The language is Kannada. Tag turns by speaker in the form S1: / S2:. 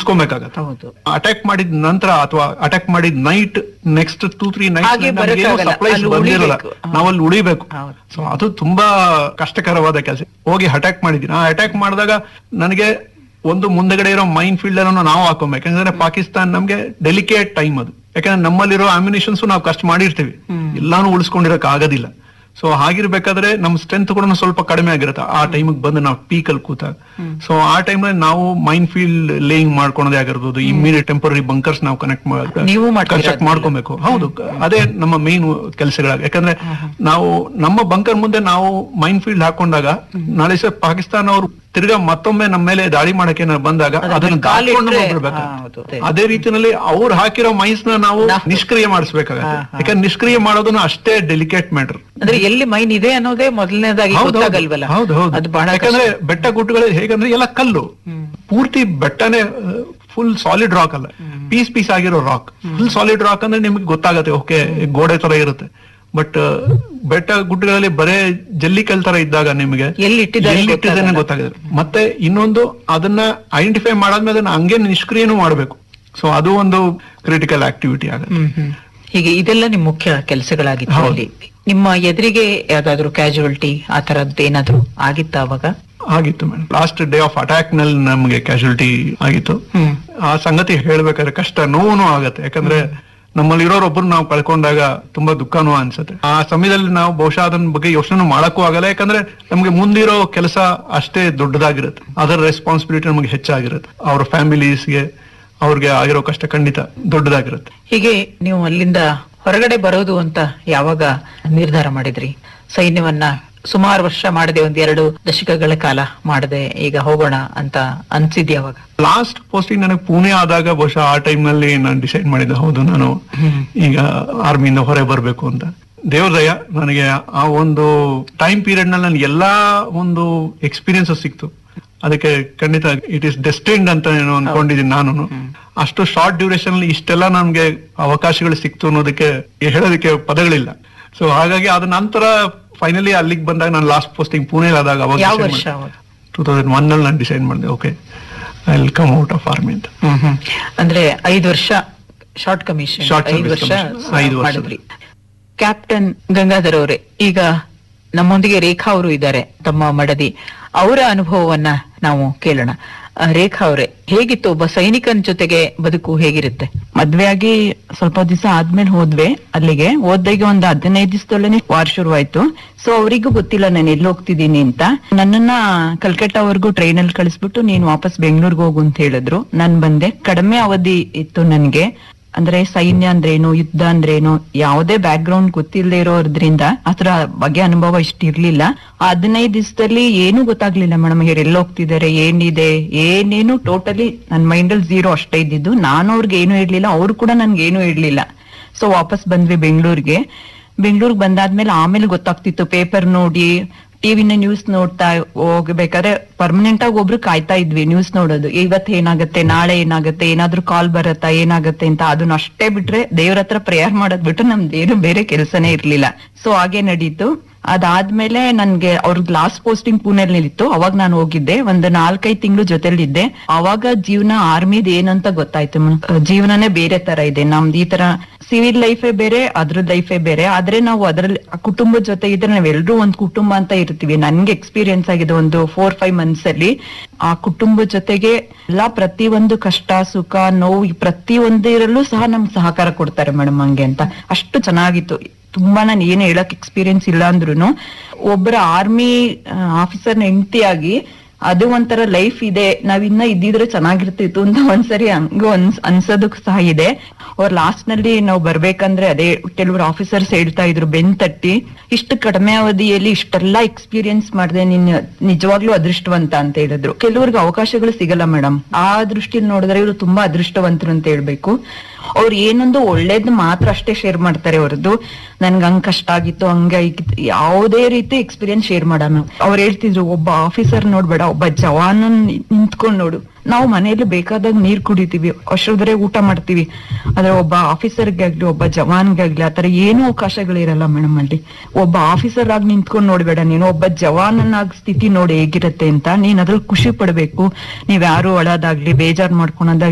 S1: ಉಳಿಸ್ಕೊಬೇಕಾಗತ್ತೆ
S2: ಹೌದು
S1: ಅಟ್ಯಾಕ್ ಮಾಡಿದ ನಂತರ ಅಥವಾ ಅಟ್ಯಾಕ್ ಮಾಡಿದ ನೈಟ್ ನೆಕ್ಸ್ಟ್ ಟೂ ತ್ರೀ
S2: ಹಾಗೆ
S1: ನೈಟ್
S2: ಬರಕ್ಕಾಗಲ್ಲ.
S1: ಸಪ್ಲೈಸ್
S2: ಅಲ್ಲಿ
S1: ಬಂದಿರಲ್ಲ
S2: ಉಳಿಬೇಕು. ಹಾ.
S1: ನಾವಲ್ಲಿ ಉಳಿಬೇಕು
S2: ಹೌದು.
S1: ಸೊ ಅದು ತುಂಬಾ ಕಷ್ಟಕರವಾದ ಕೆಲಸ ಹೋಗಿ ಅಟ್ಯಾಕ್ ಮಾಡಿದ್ದೀನಿ ಆ ಅಟ್ಯಾಕ್ ಮಾಡಿದಾಗ ನನಗೆ ಒಂದು ಮುಂದಗಡೆ ಇರೋ ಮೈನ್ ಫೀಲ್ಡ್ ಅನ್ನು ನಾವು ಹಾಕೊಬೇಕು ಯಾಕಂದ್ರೆ ಪಾಕಿಸ್ತಾನ ನಮ್ಗೆ ಡೆಲಿಕೇಟ್ ಟೈಮ್ ಅದು ಯಾಕಂದ್ರೆ ನಮ್ಮಲ್ಲಿರೋ ಅಮ್ಯುನಿಷನ್ಸ್ ನಾವು ಕಷ್ಟ ಮಾಡಿರ್ತೀವಿ ಎಲ್ಲಾನು ಉಳಿಸ್ಕೊಂಡಿರಕ್ ಆಗೋದಿಲ್ಲ ಸೊ ಹಾಗಿರ್ಬೇಕಾದ್ರೆ ನಮ್ ಸ್ಟ್ರೆಂತ್ ಕೂಡ ಸ್ವಲ್ಪ ಕಡಿಮೆ ಆಗಿರುತ್ತೆ ಆ ಟೈಮಿಗೆ ಬಂದು ನಾವು ಪೀಕ್ ಅಲ್ಲಿ ಕೂತಾಗ ಸೊ ಆ ಟೈಮ್ ನಾವು ಮೈನ್ ಫೀಲ್ಡ್ ಲೇಯಿಂಗ್ ಮಾಡ್ಕೊಳೋದೇ ಆಗಿರ್ಬೋದು ಇಮಿಡಿಯೇಟ್ ಟೆಂಪರರಿ ಬಂಕರ್ಸ್ ನಾವು ಕನೆಕ್ಟ್
S2: ನೀವು ಮಾಡ್ತೀರಾ
S1: ಕನ್ಸ್ಟ್ರಕ್ಟ್ ಮಾಡ್ಕೊಬೇಕು ಹೌದು ಅದೇ ನಮ್ಮ ಮೇನ್ ಕೆಲಸಗಳಾಗ ಯಾಕಂದ್ರೆ ನಾವು ನಮ್ಮ ಬಂಕರ್ ಮುಂದೆ ನಾವು ಮೈನ್ ಫೀಲ್ಡ್ ಹಾಕೊಂಡಾಗ ನಾಳೆ ಸಹ ಪಾಕಿಸ್ತಾನ ಅವರು ತಿರ್ಗಾ ಮತ್ತೊಮ್ಮೆ ನಮ್ಮ ಮೇಲೆ ದಾಳಿ ಮಾಡಕ್ಕೆ ಏನಾದ್ರು ಬಂದಾಗ ಅದನ್ನ
S2: ಕಾಲಿಟ್ರೆ-
S1: ದಾಟ್ಕೊಂಡು ಹೋಗ್ಬಿಡ್ಬೇಕು.
S2: ಹಾ, ಹೌದು.
S1: ಅದೇ ರೀತಿನಲ್ಲಿ ಅವ್ರು ಹಾಕಿರೋ ಮೈನ್ಸ್ ನ ನಾವು ನಿಷ್ಕ್ರಿಯ ಮಾಡಿಸ್ಬೇಕಾಗತ್ತೆ ಯಾಕಂದ್ರೆ ನಿಷ್ಕ್ರಿಯ ಮಾಡೋದನ್ನ ಅಷ್ಟೇ ಡೆಲಿಕೇಟ್ ಮ್ಯಾಟರ್
S2: ಅಂದ್ರೆ ಎಲ್ಲಿ ಮೈನ್ ಇದೆ ಅನ್ನೋದೇ ಮೊದಲನೇದಾಗಿ ಗೊತ್ತಾಗಲ್ವಲ್ಲ
S1: ಹೌದು ಹೌದು
S2: ಅದು ಬಹಳ
S1: ಯಾಕಂದ್ರೆ ಬೆಟ್ಟ ಗುಡ್ಡಗಳು ಹೇಗಂದ್ರೆ ಎಲ್ಲ ಕಲ್ಲು ಪೂರ್ತಿ ಬೆಟ್ಟನೇ ಫುಲ್ ಸಾಲಿಡ್ ರಾಕ್ ಅಲ್ಲ ಪೀಸ್ ಪೀಸ್ ಆಗಿರೋ ರಾಕ್ ಫುಲ್ ಸಾಲಿಡ್ ರಾಕ್ ಅಂದ್ರೆ ನಿಮ್ಗೆ ಗೊತ್ತಾಗತ್ತೆ ಓಕೆ ಗೋಡೆ ತರ ಇರುತ್ತೆ ಬಟ್ ಬೆಟ್ಟ ಗುಡ್ಡಗಳಲ್ಲಿ ಬರೇ ಜಲ್ಲಿಕಲ್ ತರ ಇದ್ದಾಗ ನಿಮಗೆ
S2: ಎಲ್ಲಿ ಇಟ್ಟಿದ್ದಾರೆ
S1: ಎಲ್ಲಿ ಇಟ್ಟಿದ್ದಾನೆ ಗೊತ್ತಾಗುತ್ತೆ ಮತ್ತೆ ಇನ್ನೊಂದು ಅದನ್ನ ಐಡೆಂಟಿಫೈ ಮಾಡಾದ್ಮೇಲೆ ಅದನ್ನ ಹಂಗೆ ನಿಷ್ಕ್ರಿಯನೂ ಮಾಡ್ಬೇಕು ಸೊ ಅದು ಒಂದು ಕ್ರಿಟಿಕಲ್ ಆಕ್ಟಿವಿಟಿ ಆಗುತ್ತೆ
S2: ಹ್ಮ್ ಹ್ಮ್ ಹೀಗೆ ಇದೆಲ್ಲ ನಿಮ್ ಮುಖ್ಯ ಕೆಲಸಗಳಾಗಿತ್ತು ಅಲ್ಲಿ ನಿಮ್ಮ ಎದುರಿಗೆ ಯಾವ್ದಾದ್ರು ಕ್ಯಾಜುವಲ್ಟಿ ಆ ತರದ್ದು ಏನಾದ್ರು ಆಗಿತ್ತ ಅವಾಗ
S1: ಆಗಿತ್ತು madam last day of attack ನಲ್ಲಿ ನಮಗೆ ಕ್ಯಾಶುಲಿಟಿ ಆಗಿತ್ತು
S2: ಹ್ಮ್
S1: ಆ ಸಂಗತಿ ಹೇಳ್ಬೇಕಾದ್ರೆ ಕಷ್ಟ ನೋವುನು ಆಗತ್ತೆ ಯಾಕಂದ್ರೆ ನಮ್ಮಲ್ಲಿ ಇರೋರೊಬ್ರು ನಾವು ಕಳ್ಕೊಂಡಾಗ ತುಂಬಾ ದುಃಖನೂ ಅನ್ಸುತ್ತೆ ಆ ಸಮಯದಲ್ಲಿ ನಾವು ಬಹುಶಃ ಅದನ್ನ ಬಗ್ಗೆ ಯೋಚನೆ ಮಾಡಕ್ಕೂ ಆಗಲ್ಲ ಯಾಕಂದ್ರೆ ನಮ್ಗೆ ಮುಂದಿರೋ ಕೆಲಸ ಅಷ್ಟೇ ದೊಡ್ಡದಾಗಿರುತ್ತೆ ಅದರ ರೆಸ್ಪಾನ್ಸಿಬಿಲಿಟಿ ನಮಗೆ ಹೆಚ್ಚಾಗಿರುತ್ತೆ ಅವ್ರ ಫ್ಯಾಮಿಲೀಸ್ಗೆ ಅವ್ರಿಗೆ ಆಗಿರೋ ಕಷ್ಟ ಖಂಡಿತ ದೊಡ್ಡದಾಗಿರುತ್ತೆ
S2: ಹೀಗೆ ನೀವು ಅಲ್ಲಿಂದ ಹೊರಗಡೆ ಬರೋದು ಅಂತ ಯಾವಾಗ ನಿರ್ಧಾರ ಮಾಡಿದ್ರಿ ಸೈನ್ಯವನ್ನ ಸುಮಾರು ವರ್ಷ ಮಾಡದೆ ಒಂದ್ ಎರಡು ದಶಕಗಳ ಕಾಲ ಮಾಡದೆ ಈಗ ಹೋಗೋಣ ಅಂತ ಅನ್ಸಿದ್ಯ ಅವಾಗ
S1: ಲಾಸ್ಟ್ ಪೋಸ್ಟಿಂಗ್ ನನಗೆ ಪುಣೆ ಆದಾಗ ಬಹುಶಃ ಆ ಟೈಮ್ ನಲ್ಲಿ ನಾನು ಡಿಸೈಡ್ ಮಾಡಿದ್ದೆ ಹೌದು ನಾನು ಈಗ ಆರ್ಮಿಯಿಂದ ಹೊರ ಬರ್ಬೇಕು ಅಂತ ದೇವ್ರ ದಯ ನನಗೆ ಆ ಒಂದು ಟೈಮ್ ಪೀರಿಯಡ್ ನಲ್ಲಿ ನನಗೆ ಎಲ್ಲಾ ಒಂದು ಎಕ್ಸ್ಪೀರಿಯನ್ಸ್ ಸಿಕ್ತು ಅದಕ್ಕೆ ಖಂಡಿತ ಇಟ್ ಇಸ್ ಡೆಸ್ಟಿನ್ಡ್ ಅಂತ ನಾನು ಅನ್ಕೊಂಡಿದ್ದೀನಿ ನಾನು ಅಷ್ಟು ಶಾರ್ಟ್ ಡ್ಯೂರೇಷನ್ ಅಲ್ಲಿ ಇಷ್ಟೆಲ್ಲ ನಮ್ಗೆ ಅವಕಾಶಗಳು ಸಿಕ್ತು ಅನ್ನೋದಕ್ಕೆ ಹೇಳೋದಕ್ಕೆ ಪದಗಳಿಲ್ಲ ಸೊ ಹಾಗಾಗಿ ಅದ ನಂತರ ಫೈನಲಿ ಅಲ್ಲಿಗೆ ಬಂದಾಗ ನಾನು ಲಾಸ್ಟ್ ಪೋಸ್ಟಿಂಗ್ ಪುಣೆಲಿ ಆದಾಗ ಅವಾಗ
S2: ಯಾವ
S1: decide
S2: ವರ್ಷ
S1: ಮಾಡಿದೆ.
S2: ಅವಾಗ
S1: ಟೂ ತೌಸಂಡ್ ಒನ್ ಅಲ್ಲಿ ನಾನು ಡಿಸೈಡ್ ಮಾಡಿದೆ okay I will come out of army ಅಂತ
S2: ಹ್ಮ್ ಹ್ಮ್ ಅಂದ್ರೆ ಐದು ವರ್ಷ ಶಾರ್ಟ್ ಕಮಿಷನ್
S1: Short
S2: ಐದು
S1: service
S2: ವರ್ಷ
S1: commission. ಐದು ವರ್ಷ.
S2: ಮಾಡಿದ್ರಿ ಕ್ಯಾಪ್ಟನ್ ಗಂಗಾಧರ್ ಅವರೇ ಈಗ ನಮ್ಮೊಂದಿಗೆ ರೇಖಾ ಅವರು ಇದ್ದಾರೆ ತಮ್ಮ ಮಡದಿ ಅವರ ಅನುಭವವನ್ನ ನಾವು ಕೇಳೋಣ ಆ, ರೇಖಾ ಅವರೇ ಹೇಗಿತ್ತು ಒಬ್ಬ ಸೈನಿಕನ ಜೊತೆಗೆ ಬದುಕು ಹೇಗಿರುತ್ತೆ
S3: ಮದ್ವೆ ಆಗಿ ಸ್ವಲ್ಪ ದಿವಸ ಆದ್ಮೇಲೆ ಹೋದ್ವಿ ಅಲ್ಲಿಗೆ ಹೋದಾಗ ಒಂದ್ ಹದಿನೈದು ದಿವಸದೊಳನೆ ವಾರ್ ಶುರುವಾಯ್ತು ಸೊ ಅವರಿಗೂ ಗೊತ್ತಿಲ್ಲ ನಾನು ಎಲ್ಲಿ ಹೋಗ್ತಿದ್ದೀನಿ ಅಂತ ನನ್ನನ್ನ ಕಲ್ಕಟ್ಟಾವರೆಗೂ ಟ್ರೈನ್ ಅಲ್ಲಿ ಕಳಿಸ್ಬಿಟ್ಟು ನೀನ್ ವಾಪಸ್ ಬೆಂಗಳೂರಿಗೆ ಹೋಗು ಅಂತ ಹೇಳಿದ್ರು ನಾನ್ ಬಂದೆ ಕಡಿಮೆ ಅವಧಿ ಇತ್ತು ನನ್ಗೆ ಅಂದ್ರೆ ಸೈನ್ಯ ಅಂದ್ರೇನು ಯುದ್ಧ ಅಂದ್ರೇನು ಯಾವುದೇ ಬ್ಯಾಕ್ ಗ್ರೌಂಡ್ ಗೊತ್ತಿಲ್ಲದೆ ಇರೋದ್ರಿಂದ ಅದ್ರ ಬಗ್ಗೆ ಅನುಭವ ಇಷ್ಟ ಇರ್ಲಿಲ್ಲ ಆ ಹದಿನೈದು ದಿವಸದಲ್ಲಿ ಏನು ಗೊತ್ತಾಗ್ಲಿಲ್ಲ ಮೇಡಮ್ ಇವ್ರು ಎಲ್ಲಿ ಹೋಗ್ತಿದ್ದಾರೆ ಏನಿದೆ ಏನೇನು ಟೋಟಲಿ ನನ್ ಮೈಂಡ್ ಅಲ್ಲಿ ಝೀರೋ ಅಷ್ಟೇ ಇದ್ದಿದ್ದು ನಾನು ಅವ್ರಿಗೆ ಏನು ಇರ್ಲಿಲ್ಲ ಅವ್ರು ಕೂಡ ನನ್ಗೆ ಏನು ಇರ್ಲಿಲ್ಲ ಸೊ ವಾಪಸ್ ಬಂದ್ವಿ ಬೆಂಗಳೂರಿಗೆ ಬೆಂಗಳೂರಿಗೆ ಬಂದಾದ್ಮೇಲೆ ಆಮೇಲೆ ಗೊತ್ತಾಗ್ತಿತ್ತು ಪೇಪರ್ ನೋಡಿ ಟಿವಿನ ನ್ಯೂಸ್ ನೋಡ್ತಾ ಹೋಗ್ಬೇಕಾದ್ರೆ ಪರ್ಮನೆಂಟ್ ಆಗಿ ಒಬ್ರು ಕಾಯ್ತಾ ಇದ್ವಿ ನ್ಯೂಸ್ ನೋಡೋದು ಇವತ್ ಏನಾಗುತ್ತೆ ನಾಳೆ ಏನಾಗುತ್ತೆ ಏನಾದ್ರೂ ಕಾಲ್ ಬರತ್ತಾ ಏನಾಗುತ್ತೆ ಅಂತ ಅದನ್ನ ಅಷ್ಟೇ ಬಿಟ್ರೆ ದೇವ್ರ ಹತ್ರ ಪ್ರೇಯರ್ ಮಾಡೋದ್ ಬಿಟ್ಟು ನಮ್ದು ಏನು ಬೇರೆ ಕೆಲಸನೇ ಇರ್ಲಿಲ್ಲ ಸೊ ಹಾಗೆ ನಡೀತು ಅದಾದ್ಮೇಲೆ ನನ್ಗೆ ಅವ್ರದ್ದು ಲಾಸ್ಟ್ ಪೋಸ್ಟಿಂಗ್ ಪುಣೆಲ್ ಇತ್ತು ಅವಾಗ ನಾನು ಹೋಗಿದ್ದೆ ಒಂದು ನಾಲ್ಕೈದು ತಿಂಗಳು ಜೊತೆಲಿದ್ದೆ ಅವಾಗ ಜೀವನ ಆರ್ಮಿದ್ ಏನಂತ ಗೊತ್ತಾಯ್ತು ಮ- ಜೀವನನೇ ಬೇರೆ ತರ ಇದೆ ನಮ್ದು ಈ ತರ ಸಿವಿಲ್ ಲೈಫೇ ಬೇರೆ ಅದ್ರ ಲೈಫೇ ಬೇರೆ ಆದ್ರೆ ನಾವು ಅದ್ರಲ್ಲಿ ಆ ಕುಟುಂಬದ ಜೊತೆ ಇದ್ರೆ ನಾವೆಲ್ಲರೂ ಒಂದ್ ಕುಟುಂಬ ಅಂತ ಇರ್ತೀವಿ ನನ್ಗೆ ಎಕ್ಸ್ಪೀರಿಯನ್ಸ್ ಆಗಿದೆ ಒಂದು ಫೋರ್ ಫೈವ್ ಮಂತ್ಸ್ ಅಲ್ಲಿ ಆ ಕುಟುಂಬದ ಜೊತೆಗೆ ಎಲ್ಲಾ ಪ್ರತಿ ಒಂದು ಕಷ್ಟ ಸುಖ ನೋವು ಈ ಪ್ರತಿ ಒಂದಿರಲ್ಲೂ ಸಹ ನಮ್ಗೆ ಸಹಕಾರ ಕೊಡ್ತಾರೆ ಮೇಡಮ್ ಹಂಗೆ ಅಂತ ಅಷ್ಟು ಚೆನ್ನಾಗಿತ್ತು ತುಂಬಾ ನಾನು ಏನು ಹೇಳಕ್ ಎಕ್ಸ್ಪೀರಿಯನ್ಸ್ ಇಲ್ಲ ಅಂದ್ರೂ ಒಬ್ಬರ ಆರ್ಮಿ ಆಫೀಸರ್ನ ಹೆಂಡತಿಯಾಗಿ ಅದು ಒಂಥರ ಲೈಫ್ ಇದೆ ನಾವ್ ಇನ್ನ ಇದ್ದಿದ್ರೆ ಚೆನ್ನಾಗಿರ್ತಿತ್ತು ಅಂತ ಒಂದ್ಸರಿ ಹಂಗೂ ಅನ್ಸ್ ಅನ್ಸೋದಕ್ ಸಹ ಇದೆ ಅವ್ರ ಲಾಸ್ಟ್ ನಲ್ಲಿ ನಾವು ಬರ್ಬೇಕಂದ್ರೆ ಅದೇ ಕೆಲವರು ಆಫೀಸರ್ಸ್ ಹೇಳ್ತಾ ಇದ್ರು ಬೆನ್ ತಟ್ಟಿ ಇಷ್ಟು ಕಡಿಮೆ ಅವಧಿಯಲ್ಲಿ ಇಷ್ಟೆಲ್ಲಾ ಎಕ್ಸ್ಪೀರಿಯನ್ಸ್ ಮಾಡಿದೆ ನೀನ್ ನಿಜವಾಗ್ಲೂ ಅದೃಷ್ಟವಂತ ಅಂತ ಹೇಳಿದ್ರು ಕೆಲವ್ರಿಗೆ ಅವಕಾಶಗಳು ಸಿಗಲ್ಲ ಮೇಡಮ್ ಆ ದೃಷ್ಟಿಯಲ್ಲಿ ನೋಡಿದ್ರೆ ಇವರು ತುಂಬಾ ಅದೃಷ್ಟವಂತರು ಅಂತ ಹೇಳ್ಬೇಕು ಅವ್ರು ಏನೊಂದು ಒಳ್ಳೇದ್ ಮಾತ್ರ ಅಷ್ಟೇ ಶೇರ್ ಮಾಡ್ತಾರೆ ಹೊರದು ನನ್ಗೆ ಹಂಗ್ ಕಷ್ಟ ಆಗಿತ್ತು ಹಂಗ ಯಾವುದೇ ರೀತಿ ಎಕ್ಸ್ಪೀರಿಯನ್ಸ್ ಶೇರ್ ಮಾಡಲ್ಲ ಅವ್ರು ಹೇಳ್ತಿದ್ರು ಒಬ್ಬ ಆಫೀಸರ್ ನೋಡ್ಬೇಡ ಒಬ್ಬ ಜವಾನ್ ನಿಂತ್ಕೊಂಡ್ ನೋಡು ನಾವು ಮನೆಯಲ್ಲಿ ಬೇಕಾದಾಗ ನೀರ್ ಕುಡಿತೀವಿ ಅಷ್ಟೊದ್ರೆ ಊಟ ಮಾಡ್ತೀವಿ ಆದ್ರೆ ಒಬ್ಬ ಆಫೀಸರ್ಗಾಗ್ಲಿ ಒಬ್ಬ ಜವಾನ್ಗಾಗ್ಲಿ ಆತರ ಏನೂ ಅವಕಾಶಗಳಿರಲ್ಲ ಮೇಡಮ್ ಅಲ್ಲಿ ಒಬ್ಬ ಆಫೀಸರ್ ಆಗಿ ನಿಂತ್ಕೊಂಡ್ ನೋಡ್ಬೇಡ ನೀನು ಒಬ್ಬ ಜವಾನನಾಗ್ ಸ್ಥಿತಿ ನೋಡಿ ಹೇಗಿರತ್ತೆ ಅಂತ ನೀನ್ ಅದ್ರಲ್ಲಿ ಖುಷಿ ಪಡ್ಬೇಕು ನೀವ್ ಯಾರು ಅಳೋದಾಗ್ಲಿ ಬೇಜಾರ್ ಮಾಡ್ಕೊಳೋದಾಗ್ಲಿ